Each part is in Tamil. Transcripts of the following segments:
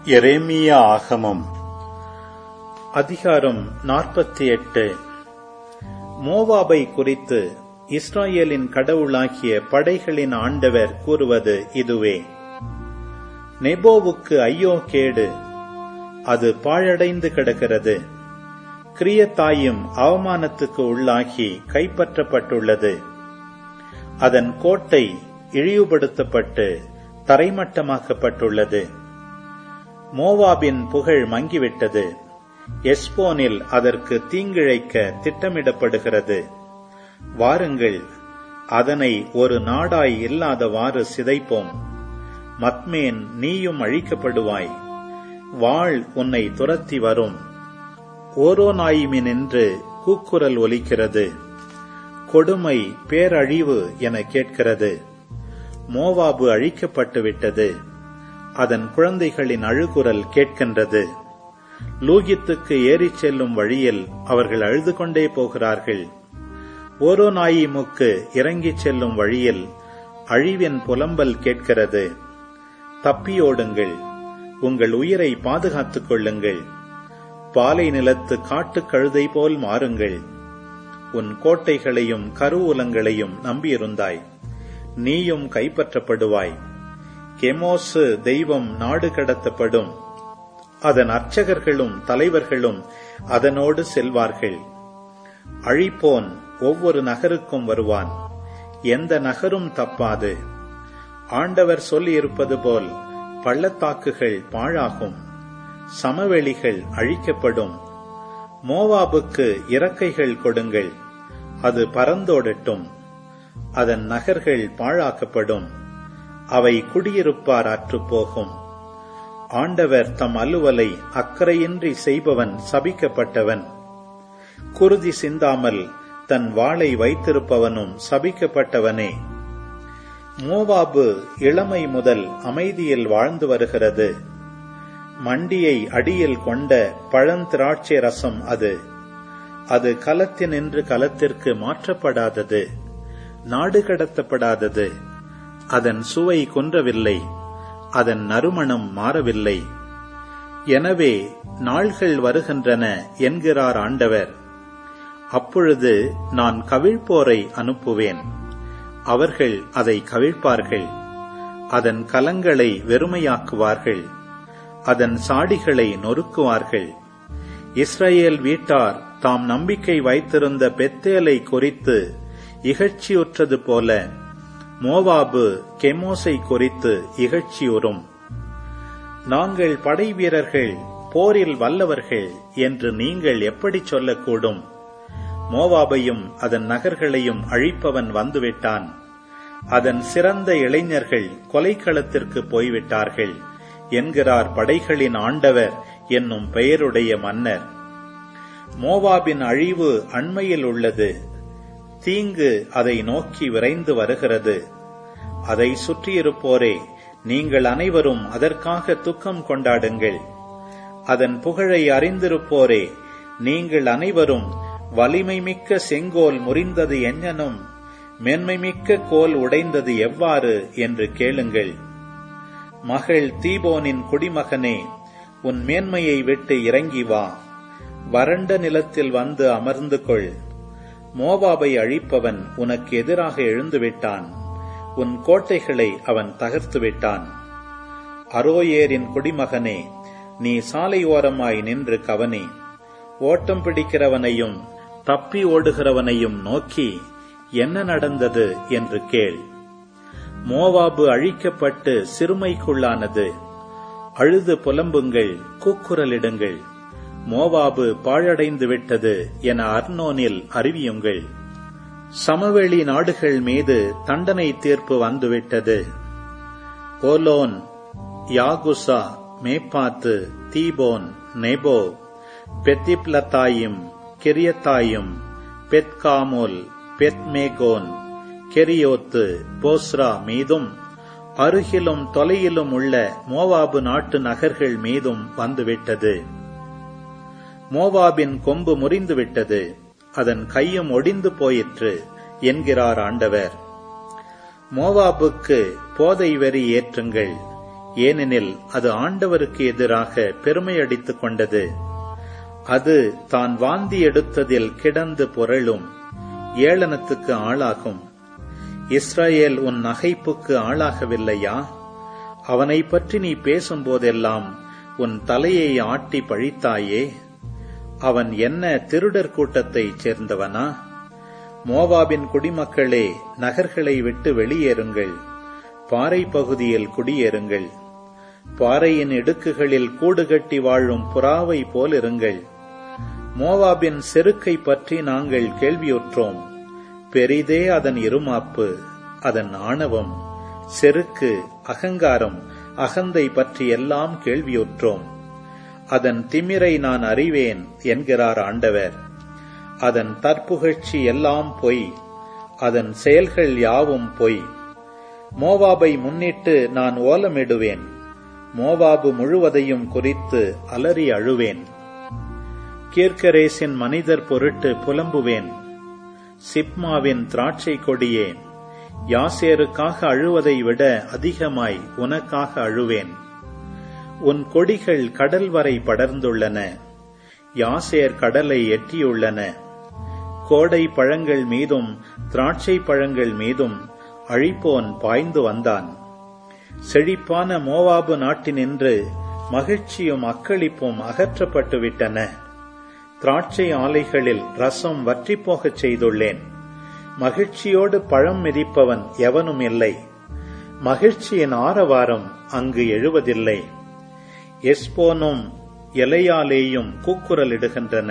எரேமியா ஆகமம் அதிகாரம் நாற்பத்தி எட்டு மோவாபை குறித்து இஸ்ராயேலின் கடவுளாகிய படைகளின் ஆண்டவர் கூறுவது இதுவே நெபோவுக்கு ஐயோ கேடு அது பாழடைந்து கிடக்கிறது கிரியத்தாயும் அவமானத்துக்கு உள்ளாகி கைப்பற்றப்பட்டுள்ளது அதன் கோட்டை இழிவுபடுத்தப்பட்டு தரைமட்டமாக்கப்பட்டுள்ளது மோவாபின் புகழ் மங்கிவிட்டது எஸ்போனில் அதற்கு தீங்கிழைக்க திட்டமிடப்படுகிறது வாருங்கள் அதனை ஒரு நாடாய் இல்லாதவாறு சிதைப்போம் மத்மேன் நீயும் அழிக்கப்படுவாய் வாழ் உன்னை துரத்தி வரும் ஓரோநாயிமினின்று கூக்குரல் ஒலிக்கிறது கொடுமை பேரழிவு என கேட்கிறது மோவாபு அழிக்கப்பட்டு விட்டது அதன் குழந்தைகளின் அழுகுரல் கேட்கின்றது லூகித்துக்கு ஏறிச் செல்லும் வழியில் அவர்கள் அழுது கொண்டே போகிறார்கள் ஓரோநாயிமுக்கு இறங்கிச் செல்லும் வழியில் அழிவின் புலம்பல் கேட்கிறது தப்பியோடுங்கள் உங்கள் உயிரை பாதுகாத்துக் கொள்ளுங்கள் பாலை நிலத்து காட்டுக் கழுதை போல் மாறுங்கள் உன் கோட்டைகளையும் கருவூலங்களையும் நம்பியிருந்தாய் நீயும் கைப்பற்றப்படுவாய் கெமோசு தெய்வம் நாடு கடத்தப்படும் அதன் அர்ச்சகர்களும் தலைவர்களும் அதனோடு செல்வார்கள் அழிப்போன் ஒவ்வொரு நகருக்கும் வருவான் எந்த நகரும் தப்பாது ஆண்டவர் சொல்லியிருப்பது போல் பள்ளத்தாக்குகள் பாழாகும் சமவெளிகள் அழிக்கப்படும் மோவாபுக்கு இறக்கைகள் கொடுங்கள் அது பறந்தோடட்டும் அதன் நகர்கள் பாழாக்கப்படும் அவை குடியிருப்பார் அற்றுப்போகும் ஆண்டவர் தம் அலுவலை அக்கறையின்றி செய்பவன் சபிக்கப்பட்டவன் குருதி சிந்தாமல் தன் வாளை வைத்திருப்பவனும் சபிக்கப்பட்டவனே மோவாபு இளமை முதல் அமைதியில் வாழ்ந்து வருகிறது மண்டியை அடியில் கொண்ட பழந்திராட்சை ரசம் அது அது கலத்தினின்று கலத்திற்கு மாற்றப்படாதது நாடு கடத்தப்படாதது அதன் சுவை குன்றவில்லை அதன் நறுமணம் மாறவில்லை எனவே நாள்கள் வருகின்றன என்கிறார் ஆண்டவர் அப்பொழுது நான் கவிழ்ப்போரை அனுப்புவேன் அவர்கள் அதை கவிழ்ப்பார்கள் அதன் கலங்களை வெறுமையாக்குவார்கள் அதன் சாடிகளை நொறுக்குவார்கள் இஸ்ரேல் வீட்டார் தாம் நம்பிக்கை வைத்திருந்த பெத்தேலை குறித்து இகழ்ச்சியுற்றது போல மோவாபு கெமோசை குறித்து இகழ்ச்சியுறும் நாங்கள் படை வீரர்கள் போரில் வல்லவர்கள் என்று நீங்கள் எப்படி சொல்லக்கூடும் மோவாபையும் அதன் நகர்களையும் அழிப்பவன் வந்துவிட்டான் அதன் சிறந்த இளைஞர்கள் கொலைக்களத்திற்கு போய்விட்டார்கள் என்கிறார் படைகளின் ஆண்டவர் என்னும் பெயருடைய மன்னர் மோவாபின் அழிவு அண்மையில் உள்ளது தீங்கு அதை நோக்கி விரைந்து வருகிறது அதை சுற்றியிருப்போரே நீங்கள் அனைவரும் அதற்காக துக்கம் கொண்டாடுங்கள் அதன் புகழை அறிந்திருப்போரே நீங்கள் அனைவரும் வலிமை மிக்க செங்கோல் முறிந்தது எஞ்ஞனும் மென்மைமிக்க கோல் உடைந்தது எவ்வாறு என்று கேளுங்கள் மகள் தீபோனின் குடிமகனே உன் மேன்மையை விட்டு இறங்கி வா வறண்ட நிலத்தில் வந்து அமர்ந்து கொள் மோவாபை அழிப்பவன் உனக்கு எதிராக எழுந்துவிட்டான் உன் கோட்டைகளை அவன் தகர்த்து விட்டான் அரோயேரின் குடிமகனே நீ சாலை ஓரமாய் நின்று கவனி ஓட்டம் பிடிக்கிறவனையும் தப்பி ஓடுகிறவனையும் நோக்கி என்ன நடந்தது என்று கேள் மோவாபு அழிக்கப்பட்டு சிறுமைக்குள்ளானது அழுது புலம்புங்கள் கூக்குரலிடுங்கள் மோவாபு பாழடைந்து விட்டது என அர்னோனில் அறிவியுங்கள் சமவெளி நாடுகள் மீது தண்டனை தீர்ப்பு வந்துவிட்டது ஓலோன் யாகுசா மேப்பாத்து தீபோன் நெபோ பெத்திப்லத்தாயும் கிரியத்தாயும் பெத்காமோல் பெத்மேகோன் கெரியோத்து போஸ்ரா மீதும் அருகிலும் தொலையிலும் உள்ள மோவாபு நாட்டு நகர்கள் மீதும் வந்துவிட்டது மோவாபின் கொம்பு முறிந்துவிட்டது அதன் கையும் ஒடிந்து போயிற்று என்கிறார் ஆண்டவர் மோவாபுக்கு போதை வெறி ஏற்றுங்கள் ஏனெனில் அது ஆண்டவருக்கு எதிராக பெருமை அடித்துக் கொண்டது அது தான் வாந்தி எடுத்ததில் கிடந்து புரளும் ஏளனத்துக்கு ஆளாகும் இஸ்ரவேல் உன் நகைப்புக்கு ஆளாகவில்லையா அவனை பற்றி நீ பேசும்போதெல்லாம் உன் தலையை ஆட்டி பழித்தாயே அவன் என்ன திருடர் கூட்டத்தைச் சேர்ந்தவனா மோவாபின் குடிமக்களே நகர்களை விட்டு வெளியேறுங்கள் பாறை பகுதியில் குடியேறுங்கள் பாறையின் இடுக்குகளில் கூடு கட்டி வாழும் புறாவை போலிருங்கள் மோவாபின் செருக்கை பற்றி நாங்கள் கேள்வியுற்றோம் பெரிதே அதன் இருமாப்பு அதன் ஆணவம் செருக்கு அகங்காரம் அகந்தை பற்றி எல்லாம் கேள்வியுற்றோம் அதன் திமிரை நான் அறிவேன் என்கிறார் ஆண்டவர் அதன் தற்புகழ்ச்சி எல்லாம் பொய் அதன் செயல்கள் யாவும் பொய் மோவாபை முன்னிட்டு நான் ஓலமிடுவேன் மோவாபு முழுவதையும் குறித்து அலறி அழுவேன் கீர்க்கரேசின் மனிதர் பொருட்டு புலம்புவேன் சிப்மாவின் திராட்சை கொடியே யாசேருக்காக அழுவதை விட அதிகமாய் உனக்காக அழுவேன் உன் கொடிகள் கடல் வரை படர்ந்துள்ளன யாசேர் கடலை எட்டியுள்ளன கோடை பழங்கள் மீதும் திராட்சை பழங்கள் மீதும் அழிப்போன் பாய்ந்து வந்தான் செழிப்பான மோவாபு நாட்டினின்று மகிழ்ச்சியும் அக்களிப்பும் அகற்றப்பட்டு விட்டன திராட்சை ஆலைகளில் ரசம் வற்றிப்போகச் செய்துள்ளேன் மகிழ்ச்சியோடு பழம் மிதிப்பவன் எவனும் இல்லை மகிழ்ச்சியின் ஆரவாரம் அங்கு எழுவதில்லை எஸ்போனும் எலையாலேயும் கூக்குரலிடுகின்றன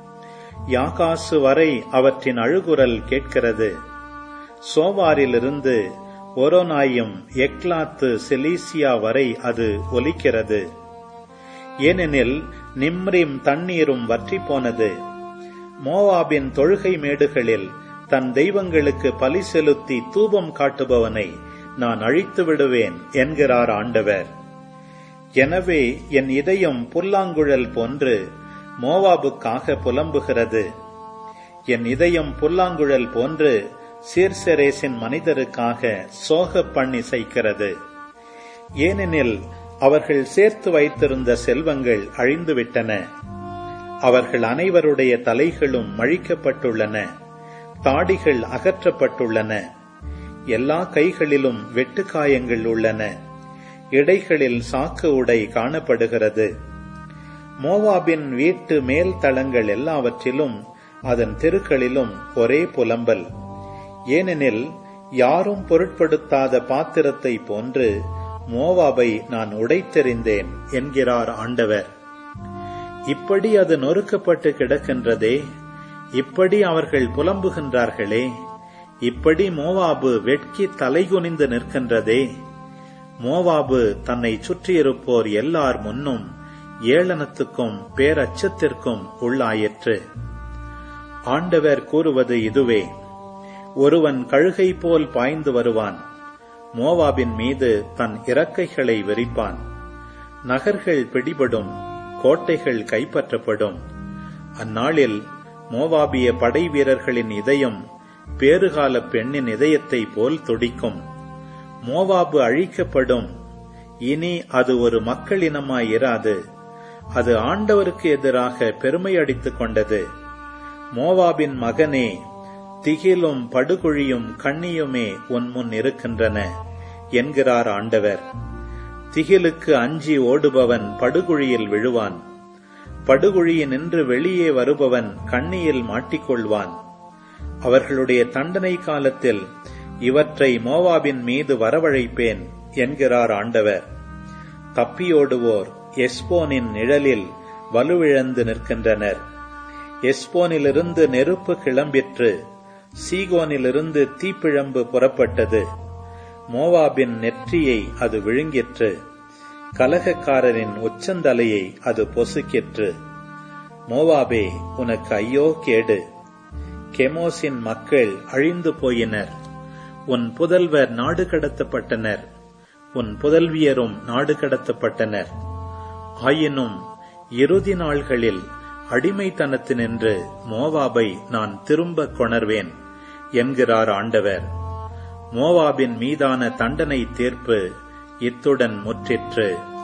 யாகாசு வரை அவற்றின் அழுகுரல் கேட்கிறது சோவாரிலிருந்து ஒரோனாயும் எக்லாத்து செலீசியா வரை அது ஒலிக்கிறது ஏனெனில் நிம்ரிம் தண்ணீரும் வற்றி போனது மோவாபின் தொழுகை மேடுகளில் தன் தெய்வங்களுக்கு பலி செலுத்தி தூபம் காட்டுபவனை நான் அழித்து விடுவேன் என்கிறார் ஆண்டவர் எனவே என் இதயம் புல்லாங்குழல் போன்று மோவாபுக்காக புலம்புகிறது என் இதயம் புல்லாங்குழல் போன்று சீர்செரேசின் மனிதருக்காக சோக பண்ணி செய்கிறது ஏனெனில் அவர்கள் சேர்த்து வைத்திருந்த செல்வங்கள் அழிந்துவிட்டன அவர்கள் அனைவருடைய தலைகளும் மழிக்கப்பட்டுள்ளன தாடிகள் அகற்றப்பட்டுள்ளன எல்லா கைகளிலும் வெட்டுக்காயங்கள் உள்ளன இடைகளில் சாக்கு உடை காணப்படுகிறது மோவாபின் வீட்டு மேல் தளங்கள் எல்லாவற்றிலும் அதன் தெருக்களிலும் ஒரே புலம்பல் ஏனெனில் யாரும் பொருட்படுத்தாத பாத்திரத்தை போன்று மோவாபை நான் உடைத்தெறிந்தேன் என்கிறார் ஆண்டவர் இப்படி அது நொறுக்கப்பட்டு கிடக்கின்றதே இப்படி அவர்கள் புலம்புகின்றார்களே இப்படி மோவாபு வெட்கி தலைகுனிந்து நிற்கின்றதே மோவாபு தன்னை சுற்றியிருப்போர் எல்லார் முன்னும் ஏளனத்துக்கும் பேரச்சத்திற்கும் உள்ளாயிற்று ஆண்டவர் கூறுவது இதுவே ஒருவன் கழுகை போல் பாய்ந்து வருவான் மோவாபின் மீது தன் இறக்கைகளை விரிப்பான் நகர்கள் பிடிபடும் கோட்டைகள் கைப்பற்றப்படும் அந்நாளில் மோவாபிய படை வீரர்களின் இதயம் பேறுகால பெண்ணின் இதயத்தை போல் துடிக்கும் மோவாபு அழிக்கப்படும் இனி அது ஒரு மக்களினமாய் இராது அது ஆண்டவருக்கு எதிராக பெருமை அடித்துக் கொண்டது மோவாபின் மகனே திகிலும் படுகுழியும் கண்ணியுமே உன் முன் இருக்கின்றன என்கிறார் ஆண்டவர் திகிலுக்கு அஞ்சி ஓடுபவன் படுகுழியில் விழுவான் படுகுழியினின்று வெளியே வருபவன் கண்ணியில் மாட்டிக்கொள்வான் அவர்களுடைய தண்டனை காலத்தில் இவற்றை மோவாபின் மீது வரவழைப்பேன் என்கிறார் ஆண்டவர் தப்பியோடுவோர் எஸ்போனின் நிழலில் வலுவிழந்து நிற்கின்றனர் எஸ்போனிலிருந்து நெருப்பு கிளம்பிற்று சீகோனிலிருந்து தீப்பிழம்பு புறப்பட்டது மோவாபின் நெற்றியை அது விழுங்கிற்று கலகக்காரரின் உச்சந்தலையை அது பொசுக்கிற்று மோவாபே உனக்கு ஐயோ கேடு கெமோசின் மக்கள் அழிந்து போயினர் உன் புதல்வர் நாடு கடத்தப்பட்டனர் உன் புதல்வியரும் நாடு கடத்தப்பட்டனர் ஆயினும் இறுதி நாள்களில் அடிமைத்தனத்தினின்று மோவாபை நான் திரும்ப கொணர்வேன் என்கிறார் ஆண்டவர் மோவாபின் மீதான தண்டனை தீர்ப்பு இத்துடன் முற்றிற்று